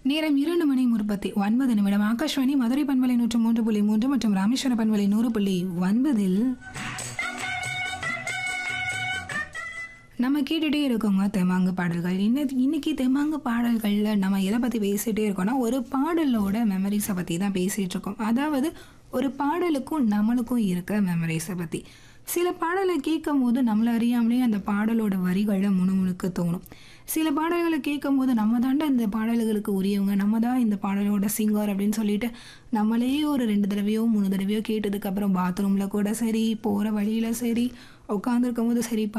நேரம் இரண்டு மணி முற்பத்தி ஒன்பது நிமிடம் ஆகாஷ்வாணி மதுரை பண்பலை நூற்று மூன்று புள்ளி மூன்று மற்றும் ராமேஸ்வர பண்பலை நூறு புள்ளி ஒன்பதில் நம்ம கேட்டுகிட்டே இருக்கோங்க தெம்மாங்கு பாடல்கள் இன்னைக்கு இன்னைக்கு தெம்மாங்கு பாடல்களில் நம்ம எதை பற்றி பேசிகிட்டே இருக்கோம்னா ஒரு பாடலோட மெமரிஸை பற்றி தான் பேசிகிட்டு இருக்கோம் அதாவது ஒரு பாடலுக்கும் நம்மளுக்கும் இருக்க மெமரிஸை பற்றி சில பாடலை கேட்கும் போது நம்மளை அறியாமலே அந்த பாடலோட வரிகளை முணுமுணுக்க தோணும் சில பாடல்களை கேட்கும் போது நம்ம தாண்டா இந்த பாடல்களுக்கு உரியவங்க நம்ம தான் இந்த பாடலோட சிங்கர் அப்படின்னு சொல்லிட்டு நம்மளே ஒரு ரெண்டு தடவையோ மூணு தடவையோ கேட்டதுக்கப்புறம் பாத்ரூமில் கூட சரி போகிற வழியில் சரி உட்காந்துருக்கும் போது சரி